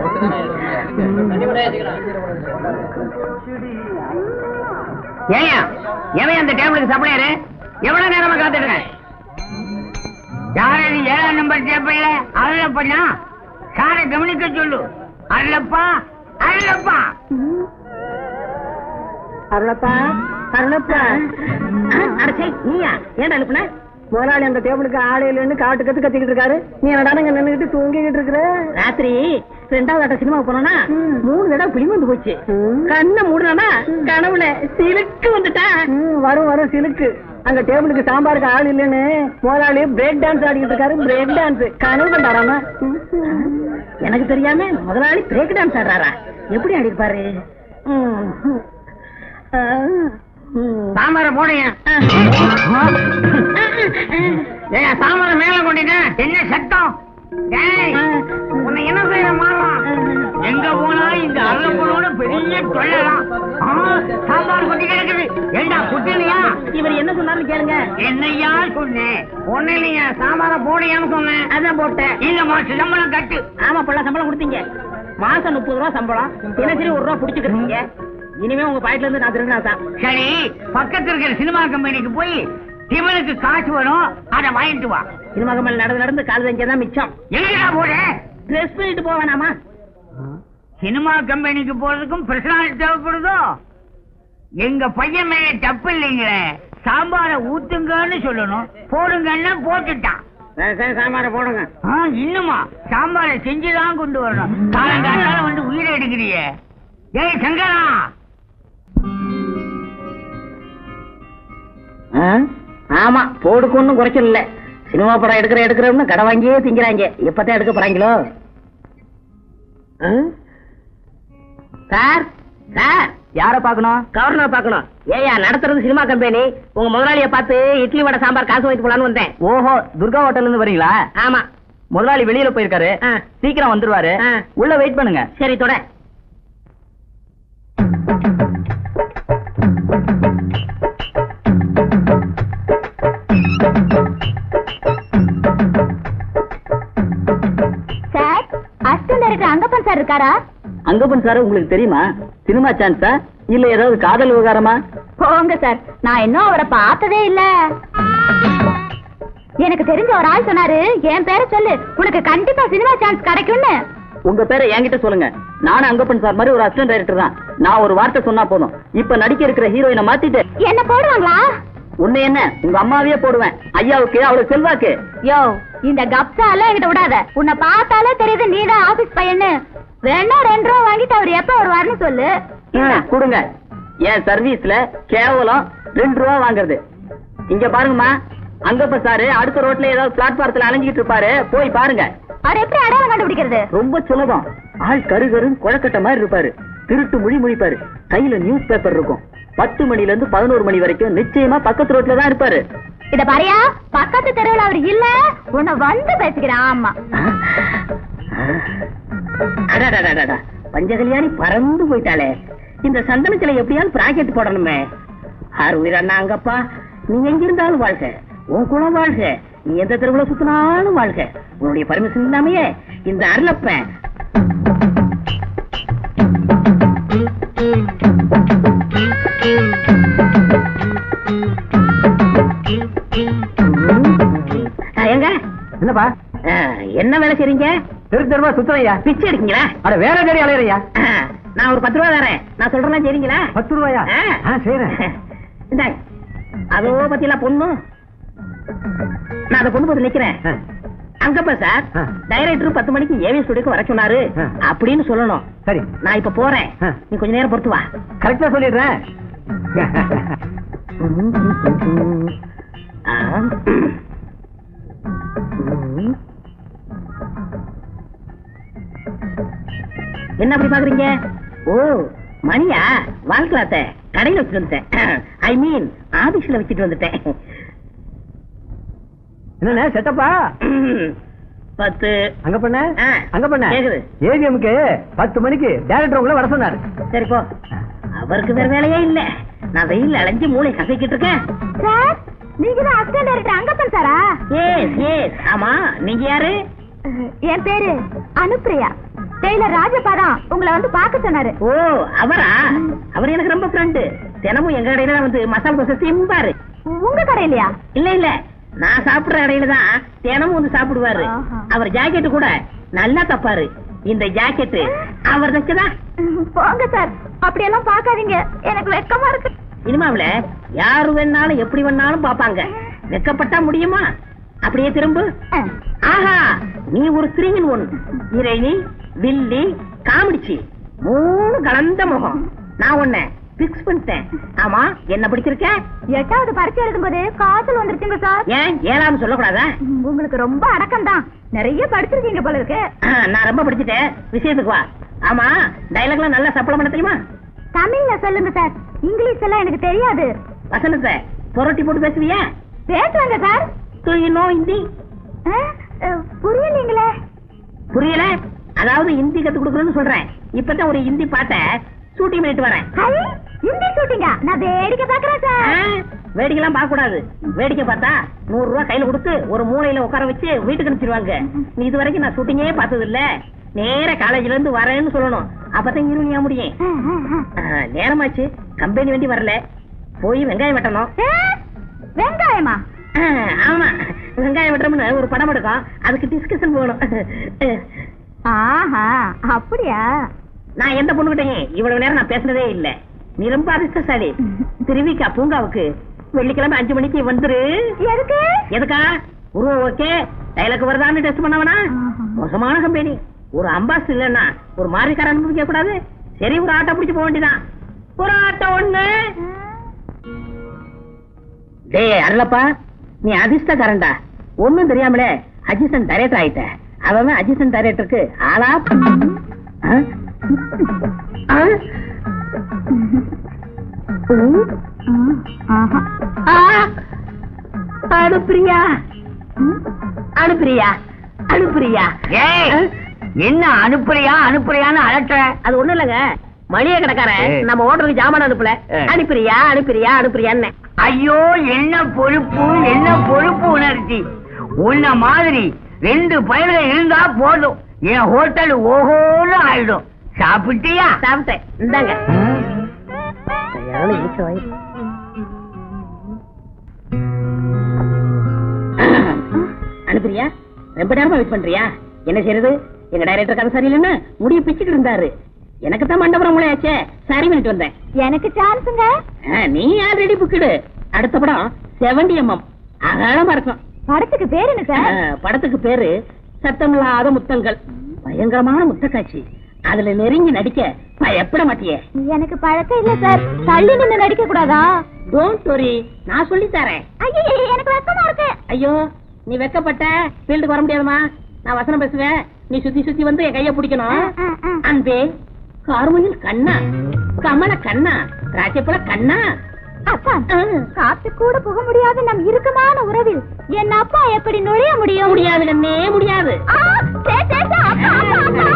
ஏயா எவன் அந்த டேபிளுக்கு சப்ளையரு எவ்வளவு நேரமா காத்துட்டு இருக்கேன் யாரு இது ஏழாம் நம்பர் டேபிள்ல அருளப்பண்ணா சாரை கவனிக்க சொல்லு அருளப்பா அருளப்பா அருளப்பா அருளப்பா அடச்சே நீயா ஏன்டா அனுப்புன முதலாளி அந்த டேபிளுக்கு ஆளு இல்லைன்னு காட்டு கத்து கத்திக்கிட்டு இருக்காரு நீ என்னடா இங்க நின்னுகிட்டு தூங்கிக்கிட்டு இருக்கிற ராத்திரி ரெண்டாவது ஆட்ட சினிமாவுக்கு போனோம்னா மூணு தடவை பிளி வந்து போச்சு கண்ணை மூடுனா கனவுல சிலுக்கு வந்துட்டா வரும் வரும் சிலுக்கு அங்க டேபிளுக்கு சாம்பாருக்கு ஆள் இல்லைன்னு முதலாளி பிரேக் டான்ஸ் ஆடிக்கிட்டு இருக்காரு பிரேக் டான்ஸ் கனவு கண்டாராம எனக்கு தெரியாம முதலாளி பிரேக் டான்ஸ் ஆடுறாரா எப்படி ஆடிருப்பாரு சாம்பார போடுங்க ஏயா சாம்பார மேல கொண்டிட்டேன் என்ன சத்தம் டேய், உன்னை என்ன செய்ய மாறலாம் எங்க போனா இந்த அருளப்பனோட பெரிய தொல்லலாம் ஆ, சாம்பார் கொட்டி கிடக்குது ஏண்டா குட்டிலையா இவர் என்ன சொன்னாருன்னு கேளுங்க என்னையா சொன்னேன் ஒண்ணு இல்லையா சாம்பார போடையான்னு சொன்னேன் அதான் போட்டேன் இல்லம்மா சிதம்பரம் கட்டு ஆமா பல்ல சம்பளம் கொடுத்தீங்க மாசம் முப்பது ரூபா சம்பளம் தினசரி ஒரு ரூபா புடிச்சுக்கிறீங்க இனிமே உங்க பாக்கெட்ல இருந்து நான் திருடினா தான் சரி பக்கத்துல இருக்கிற சினிமா கம்பெனிக்கு போய் திவனுக்கு காசு வரும் அதை வாங்கிட்டு வா சினிமா கம்பெனி நடந்து நடந்து கால் தான் மிச்சம் எங்கடா போற ட்ரெஸ் பண்ணிட்டு போக வேணாமா சினிமா கம்பெனிக்கு போறதுக்கும் பிரசனாலிட்டி தேவைப்படுதோ எங்க பையன் மேல தப்பு இல்லைங்களே சாம்பார ஊத்துங்கன்னு சொல்லணும் போடுங்கன்னா போட்டுட்டான் சாம்பார போடுங்க ஆ, இன்னுமா சாம்பார செஞ்சுதான் கொண்டு வரணும் காலங்காத்தால வந்து உயிரை எடுக்கிறியே ஏய் சங்கரா ஆமா போடுக்கு ஒண்ணும் குறைச்சல் இல்ல சினிமா படம் எடுக்கிற எடுக்கிறோம்னு கடை வாங்கியே திங்கிறாங்க எப்பதான் எடுக்க போறாங்களோ சார் சார் யார பாக்கணும் கவர்னர் பார்க்கணும் ஏயா நடத்துறது சினிமா கம்பெனி உங்க முதலாளிய பார்த்து இட்லி வடை சாம்பார் காசு வாங்கிட்டு போலான்னு வந்தேன் ஓஹோ துர்கா ஹோட்டல்ல இருந்து வரீங்களா ஆமா முதலாளி வெளியில போயிருக்காரு ஆ. சீக்கிரம் வந்துருவாரு ஆ. உள்ள வெயிட் பண்ணுங்க சரி தொட sir assistant director Angappan sir இருக்காரா அங்கப்பன் சார் உங்களுக்கு தெரியுமா சினிமா சான்ஸா இல்ல ஏதாவது காதல் விவகாரமா போங்க சார் நான் இன்னும் அவரை பார்த்ததே இல்ல எனக்கு தெரிஞ்ச ஒரு ஆள் சொன்னாரு என் பேரை சொல்லு உனக்கு கண்டிப்பா சினிமா சான்ஸ் கிடைக்கும்னு உங்க பேரை என்கிட்ட சொல்லுங்க நானும் அங்கப்பன் சார் மாதிரி ஒரு அசிஸ்டன்ட் டைரக்டர் தான் நான் ஒரு வார்த்தை சொன்னா போதும் இப்ப நடிக்க இருக்கிற ஹீரோயினை மாத்திட்டு என்ன போடுவாங்களா உன்னை என்ன உங்க அம்மாவையே போடுவேன் ஐயாவுக்கு அவளுக்கு செல்வாக்கு யோ இந்த கப்சா எல்லாம் என்கிட்ட விடாத உன்னை பார்த்தாலே தெரியுது நீதான் ஆபீஸ் பையன்னு வேணா ரெண்டு ரூபா வாங்கிட்டு அவர் எப்ப வருவாருன்னு சொல்லு ஆ, கொடுங்க என் சர்வீஸ்ல கேவலம் ரெண்டு ரூபா வாங்குறது இங்க பாருங்கம்மா அங்கப்ப சாரு அடுத்த ரோட்ல ஏதாவது பிளாட்பாரத்துல அலைஞ்சிட்டு இருப்பாரு போய் பாருங்க அவர் எப்படி அடையாளம் கண்டுபிடிக்கிறது ரொம்ப சுலபம் ஆள் கரு கருன்னு குழக்கட்ட மாதிரி இருப்பாரு திருட்டு மொழி முழிப்பாரு கையில நியூஸ் பேப்பர் இருக்கும் பத்து மணில இருந்து பதினோரு மணி வரைக்கும் நிச்சயமா பக்கத்து ரோட்ல தான் இருப்பாரு இத பாரியா பக்கத்து தெருவில் அவர் இல்ல உன்னை வந்து பேசிக்கிறேன் ஆமா அடடடடடா. பஞ்சகல்யாணி பறந்து போயிட்டாளே இந்த சந்தனத்துல எப்படியாவது பிராக்கெட் போடணுமே ஆறு உயிரண்ணா அங்கப்பா நீ எங்க இருந்தாலும் வாழ்க உன் குலம் வாழ்க நீ எந்த தெருவுல சுத்தினாலும் வாழ்க உன்னுடைய பர்மிஷன் இல்லாமையே இந்த அருளப்பன் ஆ, எங்க என்னப்பா ஆ, என்ன வேலை செய்றீங்க தெரு தெருவா சுத்தலையா பிச்சை எடுக்கீங்களா அட வேற தேடி அலையறையா ஆ, நான் ஒரு பத்து ரூபா தரேன் நான் சொல்றேன் சரிங்களா பத்து ரூபாயா ஆ. இந்தாங்க. அதோ பத்தியெல்லாம் பொண்ணு நான் அந்த பொண்ணு பார்த்து நிக்கிறேன் அங்கப்பா சார் ஆ. டைரக்டர் பத்து மணிக்கு ஏவி ஸ்டுடியோக்கு வர சொன்னாரு ஆ. அப்படின்னு சொல்லணும் சரி நான் இப்ப போறேன் ஆ. நீ கொஞ்ச நேரம் பொறுத்து வா கரெக்டா சொல்லிடுறேன் ஆ. என்ன அப்படி பாக்குறீங்க ஓ மணியா வாழ்க்கலாத்த கடையில வச்சுட்டு வந்துட்டேன் ஐ மீன் ஆபீஸ்ல வச்சுட்டு வந்துட்டேன் என்ன செட்டப்பா பத்து அங்க பண்ண ஆ. அங்க பண்ண கேக்குது. ஏவிஎம்க்கு பத்து மணிக்கு டேரக்டர் உங்களை வர சொன்னாரு சரி போ அவருக்கு வேற வேலையே இல்ல நான் வெயில் அலைஞ்சு மூளை கசக்கிட்டு இருக்கேன் சார் நீங்க தான் அசிஸ்டன்ட் டைரக்டர் அங்கப்பன் சாரா ஏஸ் ஏஸ் ஆமா நீங்க யாரு என் பேரு அனுப்பிரியா டெய்லர் ராஜப்பா தான் உங்களை வந்து பார்க்க சொன்னாரு ஓ அவரா அவர் எனக்கு ரொம்ப ஃப்ரெண்டு தினமும் எங்க கடையில வந்து மசாலா தோசை திம்பாரு உங்க கடையிலயா இல்ல இல்ல நான் சாப்பிடுற கடையில தான் தினமும் வந்து சாப்பிடுவாரு ஆஹா. அவர் ஜாக்கெட் கூட நல்லா தப்பாரு இந்த ஜாக்கெட் அவர் தைச்சதா போங்க சார் அப்படியெல்லாம் பார்க்காதீங்க எனக்கு வெக்கமா இருக்கு சினிமாவுல யாரு வேணாலும் எப்படி வேணாலும் பாப்பாங்க வெக்கப்பட்டா முடியுமா அப்படியே திரும்ப அஹ், ஆஹா நீ ஒரு ஸ்திரீயின் ஒண்ணு இறைனி வில்லி காமெடிச்சி மூணு கலந்த முகம் நான் உன்னை பிக்ஸ் பண்ணிட்டேன் ஆமா என்ன பிடிச்சிருக்க எட்டாவது பரீட்சை எழுதும்போது காய்ச்சல் வந்துருச்சுங்க சார் ஏன் ஏழான்னு சொல்லக்கூடாதா உங்களுக்கு ரொம்ப அடக்கம் தான் நிறைய படிச்சிருக்கீங்க போல இருக்கு ஆ, நான் ரொம்ப படிச்சுட்டேன் விஷயத்துக்கு வா ஆமா டைலாக்லாம் நல்லா சப்பளம் பண்ண தெரியுமா தமிழ்ல சொல்லுங்க சார் இங்கிலீஷ் எல்லாம் எனக்கு தெரியாது வசனத்தை புரட்டி போட்டு பேசுவியா பேசுவாங்க sir Do you know Hindi ah, ah, புரியலீங்களே புரியல அதாவது ஹிந்தி கத்து கொடுக்குறேன்னு சொல்றேன் இப்பதான் ஒரு ஹிந்தி பாட்ட ஷூட்டிங் பண்ணிட்டு வரேன் ஹை, ஹிந்தி ஷூட்டிங்கா நான் வேடிக்கை பாக்குறேன் ஆ, சார் வேடிக்கைலாம் பார்க்க கூடாது வேடிக்கை பார்த்தா நூறு ரூபாய் கையில கொடுத்து ஒரு மூலையில உட்கார வச்சு வீட்டுக்கு அனுப்பிச்சிருவாங்க நீ இது வரைக்கும் நான் ஷூட்டிங்கே பார்த்தது இல்ல நேர காலேஜ்ல இருந்து வரேன்னு சொல்லணும் அப்பதான் இருவனியா முடியும் அஹ், அஹ், அஹ். ஆ, நேரமாச்சு கம்பெனி வண்டி வரல போய் வெங்காயம் வெட்டணும் அஹ், வெங்காயமா ஆ, ஆமா வெங்காயம் வெட்டுறோம்னு ஒரு படம் எடுக்கும் அதுக்கு டிஸ்கஷன் போகணும் ஆஹா அப்படியா நான் எந்த பொண்ணுகிட்டையும் இவ்வளவு நேரம் நான் பேசுனதே இல்ல நீ ரொம்ப அதிர்ஷ்டசாலி திருவிக்கா பூங்காவுக்கு வெள்ளிக்கிழமை அஞ்சு மணிக்கு வந்துரு எதுக்கு எதுக்கா உருவம் ஓகே டைலாக் வருதான்னு டெஸ்ட் பண்ணவனா ஆஹா. மோசமான கம்பெனி ஒரு அம்பாஸ் இல்லன்னா ஒரு மாறிக்கார அனுபவிக்க கூடாது சரி ஒரு ஆட்டோ பிடிச்சு போக வேண்டியதான் ஒரு ஆட்டோ ஒண்ணு டேய் அருளப்பா நீ அதிர்ஷ்டக்காரன்டா ஒண்ணும் தெரியாமலே அசிஸ்டன்ட் டைரக்டர் ஆயிட்ட அவன் அசிஸ்டன்ட் டைரக்டருக்கு ஆளா ஆ? ஆ? ம்? ஆஹா. ஆ! அனுப்பிரியா அனுப்பிரியா அனுப்பிரியா ஏய் ஆ? என்ன அனுப்புறியா அனுப்புறியான்னு அலட்டுற அது ஒண்ணும் இல்லங்க மளிகை கடைக்காரன் ஏய். நம்ம ஓட்டருக்கு ஜாமான் அனுப்பல ஏய். அனுப்பிரியா அனுப்பிரியா அனுப்பிரியான்னு ஐயோ என்ன பொறுப்பு என்ன பொறுப்பு உணர்ச்சி உன்ன மாதிரி ரெண்டு பயிர்கள் இருந்தா போதும் என் ஹோட்டல் ஓஹோன்னு ஆயிடும் சாப்பிட்டியா சாப்பிட்டேன் இந்தாங்க சரியான இழுச்ச வாய். அனுப்புறியா ரொம்ப நேரமா வெயிட் பண்றியா என்ன செய்யறது எங்க டைரக்டர் கதை சரியில்லைன்னு முடிய பிச்சுட்டு இருந்தாரு எனக்கு தான் மண்டபரம் மூளையாச்சே சரி பண்ணிட்டு வந்தேன் எனக்கு சான்ஸுங்க ஆ, நீ ஆல்ரெடி புக்கிடு அடுத்த படம் செவன்டி எம்எம் அகாலமா இருக்கும் படத்துக்கு பேர் என்ன ஆ, சார் படத்துக்கு பேரு சத்தமில்லாத முத்தங்கள் பயங்கரமான முத்தக்காட்சி அதுல நெருங்கி நடிக்க பயப்பட மாட்டியே எனக்கு பழக்கம் இல்ல சார் தள்ளி நின்னு நடிக்க கூடாதா டோன்ட் வரி நான் சொல்லி தரேன் ஐயோ எனக்கு வெக்கமா இருக்கு ஐயோ நீ வெக்கப்பட்ட ஃபீல்டுக்கு வர முடியாதுமா நான் வசனம் பேசுவேன் நீ சுத்தி சுத்தி வந்து என் கைய பிடிக்கணும் ஆ, ஆ, ஆ. அன்பே கார்முகில் கண்ணா கமல கண்ணா ராஜபுர கண்ணா அப்பா ஆ. காத்து கூட புக முடியாத நம் இறுக்கமான உறவில் என் அப்பா எப்படி நுழைய முடியும் முடியாது கண்ணே முடியாது ஆ, சே, சே, சே, அப்பா, அப்பா, அப்பா.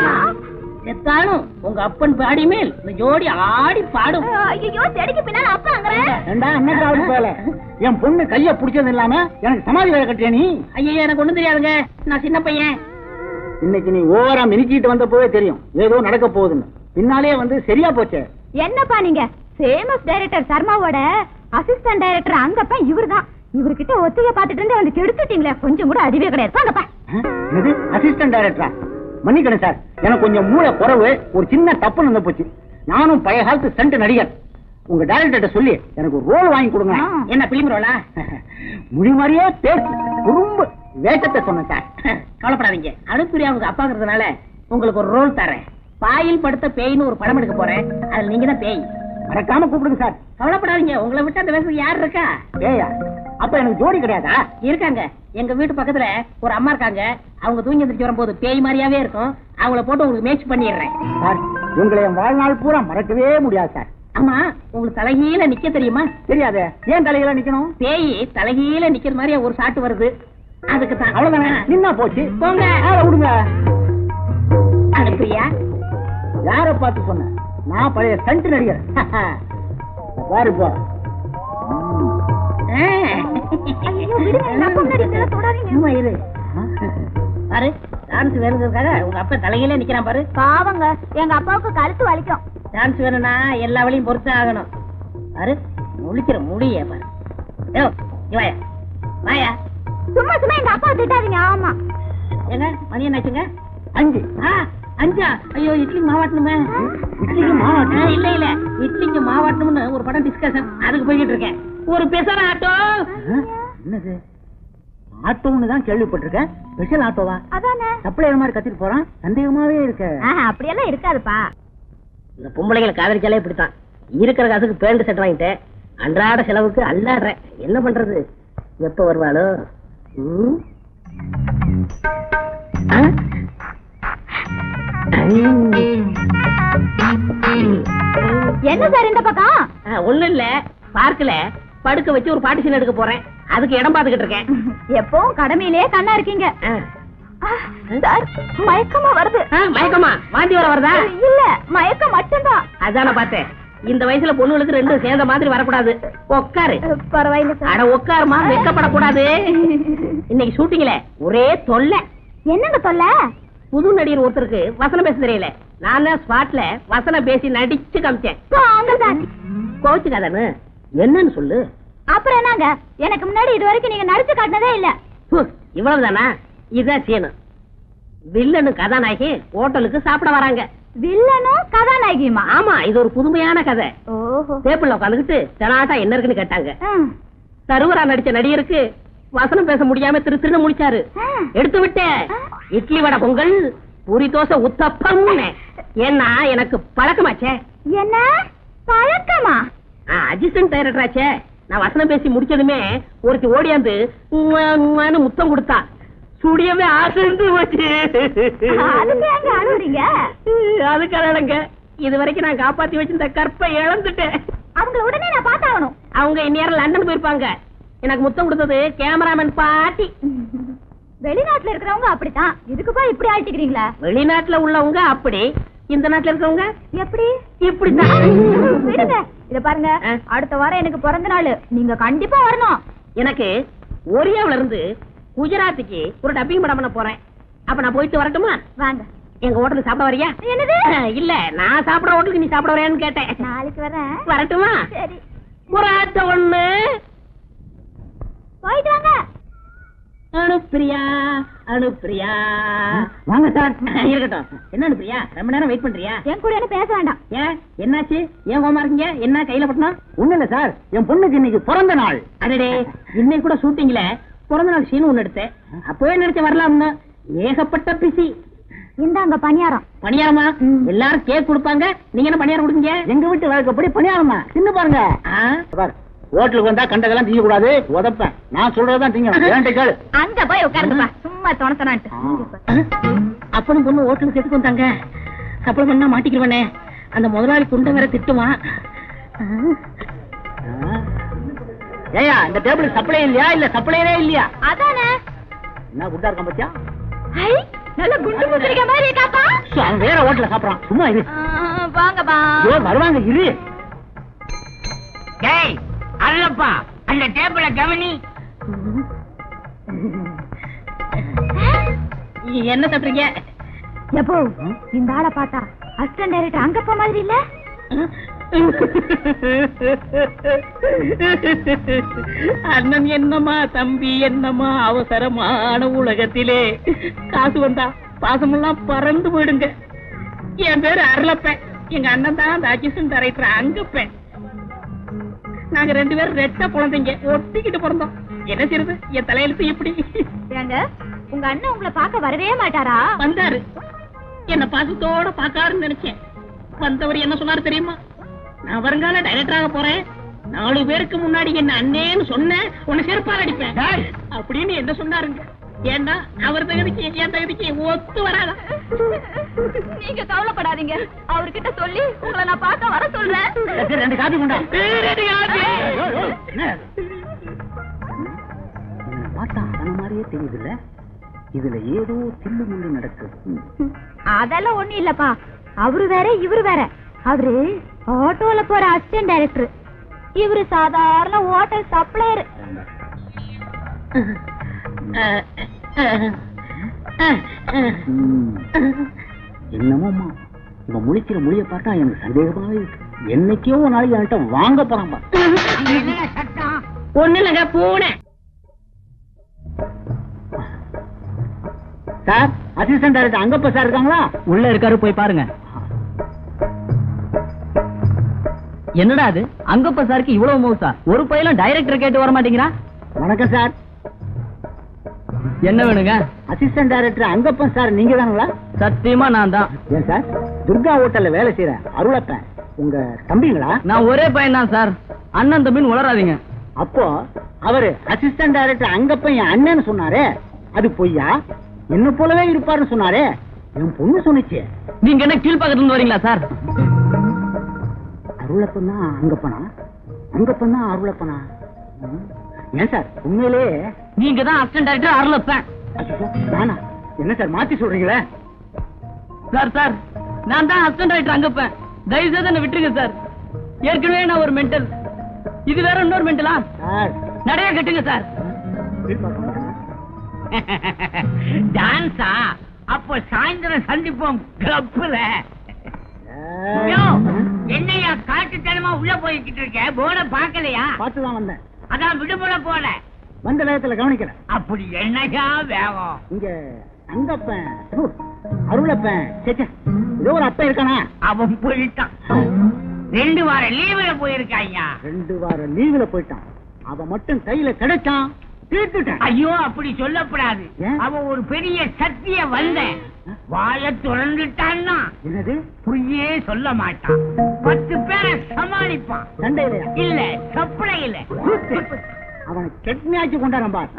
செத்தாலும் உங்க அப்பன் பாடி மேல் இந்த ஜோடி ஆடி பாடும் ஐயோ செடிக்கு பின்னால அப்பாங்கிறேன் ஏண்டா என்ன காவல் போல என் பொண்ணு கைய புடிச்சது இல்லாம எனக்கு சமாதி வேலை கட்டிய நீ ஐயோ எனக்கு ஒண்ணும் தெரியாதுங்க நான் சின்ன பையன் இன்னைக்கு நீ ஓவரா மினிக்கிட்டு வந்த போவே தெரியும் ஏதோ நடக்க போகுதுன்னு பின்னாலே வந்து சரியா போச்சே என்னப்பா நீங்க ஃபேமஸ் டைரக்டர் சர்மாவோட அசிஸ்டன்ட் டைரக்டர் அங்கப்பா இவர்தான் இவர்கிட்ட ஒத்திகை பார்த்துட்டு இருந்து வந்து கெடுத்துட்டீங்களே கொஞ்சம் கூட அறிவே கிடையாது வாங்கப்பா இது அசிஸ்டன்ட் டைரக்டரா மன்னிக்கணும் சார் எனக்கு கொஞ்சம் மூளை குறவு ஒரு சின்ன தப்பு நடந்து போச்சு நானும் பழைய காலத்து சென்ட் நடிகர் உங்க டைரக்டர்கிட்ட சொல்லி எனக்கு ஒரு ரோல் வாங்கி கொடுங்க ஆ. என்ன பிலிம் ரோலா மொழி மாதிரியே பேசு குறும்பு வேஷத்தை சொன்னேன் சார் கவலைப்படாதீங்க அனுப்புரியா உங்க அப்பாங்கிறதுனால உங்களுக்கு ஒரு ரோல் தரேன் பாயில் படுத்த பேய்னு ஒரு படம் எடுக்க போறேன் அதுல நீங்க தான் பேய் மறக்காம கூப்பிடுங்க சார் கவலைப்படாதீங்க உங்களை விட்டு அந்த வேஷம் யார் இருக்கா ஏயா அப்ப எனக்கு ஜோடி கிடையாதா இருக்காங்க எங்க வீட்டு பக்கத்துல ஒரு அம்மா இருக்காங்க அவங்க தூங்கி எந்திரிச்சு வரும்போது பேய் மாதிரியாவே இருக்கும் அவங்கள போட்டு உங்களுக்கு மேட்ச் பண்ணிடுறேன் சார் உங்களை என் வாழ்நாள் பூரா மறக்கவே முடியாது சார் ஆமா உங்களுக்கு தலைகீழ நிக்க தெரியுமா தெரியாதே ஏன் தலையில நிக்கணும் பேய் தலைகீழ நிக்கிற மாதிரி ஒரு சாட்டு வருது அதுக்கு தான் அவ்வளவுதானே நின்னா போச்சு போங்க ஆளை விடுங்க அனுப்பியா யார பார்த்து சொன்ன நான் பழைய ஸ்டண்ட் நடிகர் பாரு போ ஐயோ, விடுங்க, எங்க அப்பா முன்னாடி இதெல்லாம் தொடாதீங்க. சும்மா இரு பாரு டான்ஸ் வேணுங்கிறதுக்காக உங்க அப்பா தலையிலே நிக்கிறான் பாரு பாவங்க எங்க அப்பாவுக்கு கழுத்து வலிக்கும் டான்ஸ் வேணும்னா எல்லா வழியும் பொறுத்து ஆகணும் பாரு முழிக்கிற முடிய பாரு ஏய், இங்க வாயா வாயா சும்மா சும்மா எங்க அப்பாவை திட்டாதீங்க ஆமா ஏங்க மணி என்னாச்சுங்க அஞ்சு ஆ, அஞ்சா ஐயோ இட்லி மாவாட்டணுமே இட்லிக்கு மாவாட்டணும்? ஆ, இல்ல இல்ல இட்லிக்கு மாவாட்டணும்னு ஒரு படம் டிஸ்கஷன் அதுக்கு போய்கிட்டு இருக்கேன் ஒரு பெசர ஆட்டோ ஆ? என்னது ஆட்டோன்னு தான் கேள்விப்பட்டிருக்கேன் ஸ்பெஷல் ஆட்டோவா அதானே சப்ளையர் மாதிரி கத்திட்டு போறான் சந்தேகமாவே இருக்க அப்படியெல்லாம் இருக்காதுப்பா இந்த பொம்பளைங்களை காதலிச்சாலே இப்படித்தான் இருக்கிற காசுக்கு பேண்ட் செட் வாங்கிட்டேன் அன்றாட செலவுக்கு அல்லாடுறேன் என்ன பண்றது எப்ப வருவாளோ ம்? ஆ? என்ன சார் இந்த பக்கம் ஆ, ஒண்ணும் இல்ல பார்க்கல படுக்க வச்சு ஒரு பாட்டிஷன் எடுக்க போறேன் அதுக்கு இடம் பாத்துக்கிட்டு இருக்கேன் எப்பவும் கடமையிலேயே கண்ணா இருக்கீங்க ஆ. ஆ, சார் மயக்கமா வருது ஆ, மயக்கமா வாந்தி வர வருதா இல்ல மயக்கம் மட்டும்தான் அதான பார்த்தேன் இந்த வயசுல பொண்ணுங்களுக்கு ரெண்டும் சேர்ந்த மாதிரி வரக்கூடாது உட்காரு பரவாயில்ல அட உட்காருமா வெக்கப்படக்கூடாது இன்னைக்கு ஷூட்டிங்ல ஒரே தொல்லை என்னங்க தொல்லை புது நடிகர் ஒருத்தருக்கு வசனம் பேச தெரியல நான் தான் ஸ்பாட்ல வசனம் பேசி நடிச்சு காமிச்சேன் போங்க சார் கோச்சுக்காதன்னு என்னன்னு சொல்லு அப்புறம் என்னங்க எனக்கு முன்னாடி இது வரைக்கும் நீங்க நடிச்சு காட்டினதே இல்ல ஹு, இவ்வளவுதானா இதுதான் செய்யணும் வில்லனு கதாநாயகி ஹோட்டலுக்கு சாப்பிட வராங்க வில்லனும் கதாநாயகியுமா ஆமா இது ஒரு புதுமையான கதை ஓஹோ டேபிள்ல உட்காந்துக்கிட்டு தெனாட்டா என்ன இருக்குன்னு கேட்டாங்க ம். சருவரா நடிச்ச நடிகருக்கு வசனம் பேச முடியாம திரு திருன்னு முடிச்சாரு ஆ. எடுத்து விட்டேன் இட்லி வடை பொங்கல் பூரி தோசை உத்தப்பம் ஏன்னா எனக்கு பழக்கமாச்சே என்ன பழக்கமா அசிஸ்டன்ட் டைரக்டராச்சே நான் வசனம் பேசி முடிச்சதுமே ஒருத்தி ஓடியாந்து உம்மா, உம்மான்னு முத்தம் கொடுத்தா சுடியவே ஆசைந்து போச்சு அதுக்கு ஏங்க அழுவுறீங்க அதுக்கு அழங்க இது வரைக்கும் நான் காப்பாத்தி வச்சிருந்த கற்பை இழந்துட்டேன் அவங்கள உடனே நான் பார்த்தாகணும் அவங்க இந்நேரம் லண்டன் போயிருப்பாங்க எனக்கு முத்தம் கொடுத்தது கேமராமேன் பாட்டி வெளிநாட்டுல இருக்கிறவங்க அப்படித்தான் இதுக்குப்பா இப்படி ஆட்டிக்கிறீங்களா வெளிநாட்டுல உள்ளவங்க அப்படி இந்த நாட்டுல இருக்கவங்க எப்படி இப்படித்தான் விடுங்க இத பாருங்க ஆ. அடுத்த வாரம் எனக்கு பிறந்த நாள் நீங்க கண்டிப்பா வரணும் எனக்கு ஒரியாவுல இருந்து குஜராத்துக்கு ஒரு டப்பிங் படம் பண்ண போறேன் அப்ப நான் போயிட்டு வரட்டுமா வாங்க எங்க ஹோட்டலுக்கு சாப்பிட வரியா என்னது இல்ல நான் சாப்பிட ஹோட்டலுக்கு நீ சாப்பிட வரையான்னு கேட்டேன் நாளைக்கு வரேன் வரட்டுமா சரி ஒரு ஆட்ட ஒண்ணு போயிட்டு வாங்க அனுப்பிரியா அனுப்பிரியா வாங்க சார் இருக்கட்டும் என்ன அனுப்பிரியா ரொம்ப நேரம் வெயிட் பண்றியா என் கூட என்ன பேச வேண்டாம் ஏன் என்னாச்சு ஏன் கோமா இருக்கீங்க என்ன கையில பட்டணும் ஒண்ணு இல்ல சார் என் பொண்ணுக்கு இன்னைக்கு பிறந்த நாள் அடடே இன்னைக்கு கூட ஷூட்டிங்ல பிறந்த நாள் சீன் ஒண்ணு எடுத்தேன் அப்பவே நினைச்ச வரலாம்னு ஏகப்பட்ட பிசி இந்தாங்க பணியாரம் பணியாரமா எல்லாரும் கேக் கொடுப்பாங்க நீங்க என்ன பணியாரம் கொடுங்க எங்க வீட்டு வழக்கப்படி பணியாரமா தின்னு பாருங்க பார் ஹோட்டலுக்கு வந்தா கண்டதெல்லாம் திங்க கூடாது உதப்பேன் நான் சொல்றதுதான் திங்கணும் ஏன்ட்ட கேளு அங்க போய் உட்காருங்கப்பா சும்மா தொணத்தனான்ட்டு அப்பனும் பொண்ணு ஹோட்டலுக்கு எதுக்கு வந்தாங்க சப்பளம் பண்ணா மாட்டிக்கிறவனே அந்த முதலாளி குண்டை வேற திட்டுவான் ஏயா இந்த டேபிள் சப்ளை இல்லையா இல்ல சப்ளையரே இல்லையா அதானே என்ன குட்டா இருக்கான் பத்தியா ஐ நல்ல குண்டு முத்திரிக்க மாதிரி இருக்காப்பா சு, அவன் வேற ஹோட்டல்ல சாப்பிடறான் சும்மா இரு ஆ, வாங்கப்பா ஐயோ, வருவாங்க இரு டேய் அல்லப்பா அந்த டேபிள கவனி என்ன சாப்பிடுறீங்க எப்போ இந்த ஆளை பார்த்தா அசிஸ்டன்ட் டைரக்டர் அங்கப்பா மாதிரி இல்ல அண்ணன் என்னமா தம்பி என்னமா அவசரமான உலகத்திலே காசு வந்தா பாசமெல்லாம் பறந்து போயிடுங்க என் பேரு அருளப்பேன் எங்க அண்ணன் தான் அந்த அசிஸ்டன்ட் டைரக்டர் அங்கப்பேன் நாங்க ரெண்டு பேரும் ரெட்ட குழந்தைங்க ஒட்டிக்கிட்டு பிறந்தோம் என்ன செய்யறது என் தலையெழுத்து இப்படி ஏங்க உங்க அண்ணன் உங்களை பார்க்க வரவே மாட்டாரா வந்தாரு என்ன பாசத்தோட பாக்காருன்னு நினைச்சேன் வந்தவர் என்ன சொன்னாரு தெரியுமா நான் வருங்கால டைரக்டராக போறேன் நாலு பேருக்கு முன்னாடி என்ன அண்ணேன்னு சொன்னேன் உன்னை செருப்பால் அடிப்பேன் அப்படின்னு என்ன சொன்னாருங்க ஏன்னா அவர் தகுதிக்கு என் தகுதிக்கு ஒத்து வராதா நீங்க கவலைப்படாதீங்க அவர்கிட்ட சொல்லி உங்களை நான் பார்க்க வர சொல்றேன் சரி, ரெண்டு காபி கொண்டா ரெண்டு காபி. என்ன? என்னை பார்த்தா அவன மாதிரியே தெரியுதுல்ல இதுல ஏதோ தில்லு முள்ளு நடக்குது அதெல்லாம் ஒண்ணு இல்லப்பா அவரு வேற இவரு வேற அவரு ஆட்டோல போற அசிஸ்டன்ட் டைரக்டர் இவரு சாதாரண ஹோட்டல் சப்ளையர் என்னமோம்மா இவன் முழிக்கிற மொழிய பார்த்தா எனக்கு சந்தேகமாவே இருக்கு என்னைக்கோ ஒரு நாளைக்கு என்கிட்ட வாங்க போறான் பாரு. அங்க என்னடா சத்தம் ஒண்ணு இல்லைங்க பூனை sir assistant director Angappa sir இருக்காங்களா உள்ள இருக்காரு போய் பாருங்க என்னடா அது அங்கப்ப சாருக்கு இவ்வளவு மோசா ஒரு பையலும் டைரக்டர் கேட்டு வர மாட்டேங்கிறா வணக்கம் சார் என்ன வேணுங்க அசிஸ்டன்ட் டைரக்டர் அங்கப்பன் சார் நீங்க தானுங்களா சத்தியமா நான் தான் ஏன் சார் துர்கா ஹோட்டல்ல வேலை செய்யற அருளப்பன் உங்க தம்பிங்களா நான் ஒரே பையன் தான் சார் அண்ணன் தம்பின்னு உளராதீங்க அப்போ அவரு அசிஸ்டன்ட் டைரக்டர் அங்கப்பன் என் அண்ணன்னு சொன்னாரே அது பொய்யா என்ன போலவே இருப்பாருன்னு சொன்னாரே என் பொண்ணு சொன்னுச்சு நீங்க என்ன கீழ்பக்கத்துல இருந்து வரீங்களா சார் அருளப்பன் தான் அங்கப்பனா அங்கப்பன் தான் அருளப்பனா ம். ஏன் சார் உண்மையிலே நீங்க தான் அசிஸ்டன்ட் டைரக்டர் அருளப்பேன் அச்சச்சோ, நானா என்ன சார் மாத்தி சொல்றீங்களே சார் சார் நான் தான் அசிஸ்டன்ட் டைரக்டர் அங்கப்பேன் தயவு செய்து என்ன விட்டுருங்க சார் ஏற்கனவே நான் ஒரு மென்டல் இது வேற இன்னொரு மென்டலா சார் நிறைய கட்டுங்க சார் டான்ஸா அப்ப சாயந்தரம் சந்திப்போம் கிளப்புல யோ, என்னையா காட்டுத்தனமா உள்ள போய்கிட்டு இருக்க போன பாக்கலையா பார்த்து தான் வந்தேன் அதான் விடுமுறை போல வந்த வேகத்துல கவனிக்கிறேன் அப்படி என்னையா வேகம் இங்க அங்கப்பன் ஓ, அருளப்பன் சே, சே, ஏதோ ஒரு அப்பன் இருக்கானா அவன் போயிட்டான் ரெண்டு வாரம் லீவுல போயிருக்காயா ரெண்டு வாரம் லீவுல போயிட்டான் அவன் மட்டும் கையில கிடைச்சான் தீர்த்துட்டேன் ஐயோ அப்படி சொல்லக்கூடாது ஏன்? அவன் ஒரு பெரிய சக்திய வந்த வாய திறந்துட்டான்னா என்னது பொய்யே சொல்ல மாட்டான் பத்து பேரை சமாளிப்பான் சண்டையிலையா இல்ல சப்ளையில அவனை கெட்னியாச்சு கொண்டாரம் பார்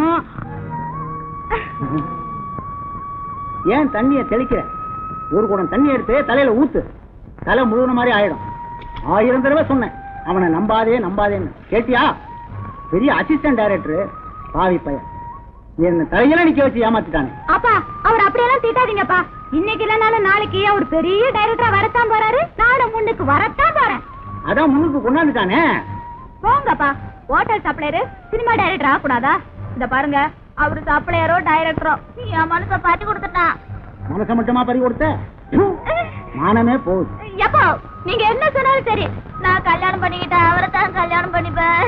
ஏன் தண்ணிய தெளிக்கிற ஒரு குடம் தண்ணி எடுத்து தலையில ஊத்து தலை முழுகின மாதிரி ஆயிடும் ஆயிரம் தடவை சொன்னேன் அவனை நம்பாதே நம்பாதேன்னு கேட்டியா பெரிய அசிஸ்டன்ட் டைரக்டர் பாவி பையன் என்ன தலையில நிக்க வச்சு ஏமாத்திட்டானே அப்பா அவர் அப்படியெல்லாம் திட்டாதீங்கப்பா இன்னைக்கு இல்லனாலும் நாளைக்கு அவர் பெரிய டைரக்டரா வரத்தான் போறாரு நானும் முன்னுக்கு வரத்தான் போறேன் அதான் முன்னுக்கு கொண்டாந்துட்டானே போங்கப்பா ஹோட்டல் சப்ளையரு சினிமா டைரக்டர் ஆகக்கூடாதா இத பாருங்க அவரு சப்ளையரோ டைரக்டரோ என் மனச பாட்டி கொடுத்துட்டான் மனசை மட்டுமா பறி கொடுத்த ப்பு, மானமே போகுது எப்போ நீங்க என்ன சொன்னாலும் சரி நான் கல்யாணம் பண்ணிக்கிட்டேன் அவரை தான் கல்யாணம் பண்ணிப்பேன்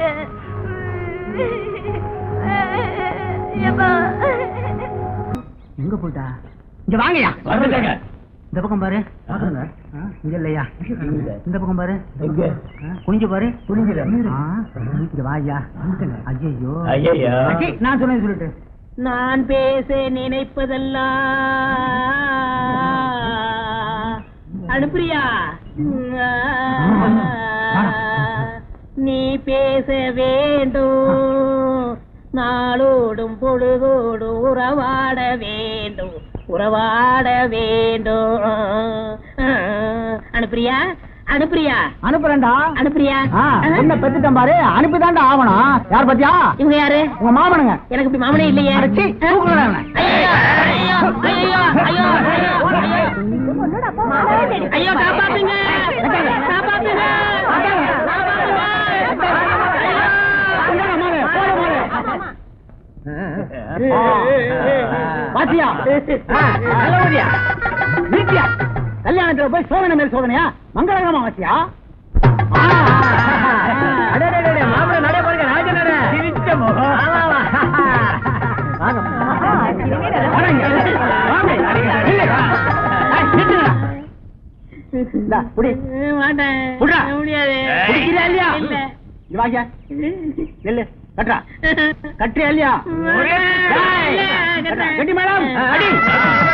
எப்பா எங்க போயிட்டா இங்க வாங்கயா இந்த பக்கம் பாரு ஆ, இங்க இல்லையா இந்த பக்கம் பாரு ஆ, குனிஞ்சு பாரு ஆ, இங்க வாயா ஐயோ அச்சி, நான் சொன்னேன் சொல்லிட்டு நான் பேச நினைப்பதெல்லாம் அனுப்பிரியா நீ பேச வேண்டும் நாளோடும் பொழுதோடும் உறவாட வேண்டும் உறவாட வேண்டும் அனுப்பிரியா அனுப்பிரியா அனுப்புறேன்டா அனுப்பிரியா ஆ, என்ன பெத்துட்டேன் பாரு அனுப்பிதான்டா ஆவணும் யார் பாத்தியா இவங்க யாரு உங்க மாமனுங்க எனக்கு இப்படி மாமனே இல்லையே அடச்சி, தூக்குறேன் அவனை. ஐயோ, ஐயோ, ஐயோ, ஐயோ, ஐயோ, ஐயோ. ஐயோ காப்பாத்துங்க காப்பாத்துங்க பாத்தியா ஆ, நல்லபடியா. நிறுத்தியா கல்யாணத்துல போய் சோதனை மேல் சோதனையா மங்களகரமா வாசியா மாப்பிள்ள நடை பாருங்க ராஜ நடை சிரிச்ச முகம் மாட்டேன் புடுறா. முடியாது குடிக்கிறியா இல்லையா இல்ல இங்க வாங்க நெல்லு கட்டுறா கட்டுறியா இல்லையா ஒரே- டேய், இல்ல, கட்டுறா. கட்டுறேன். கட்டி மேடம் அடி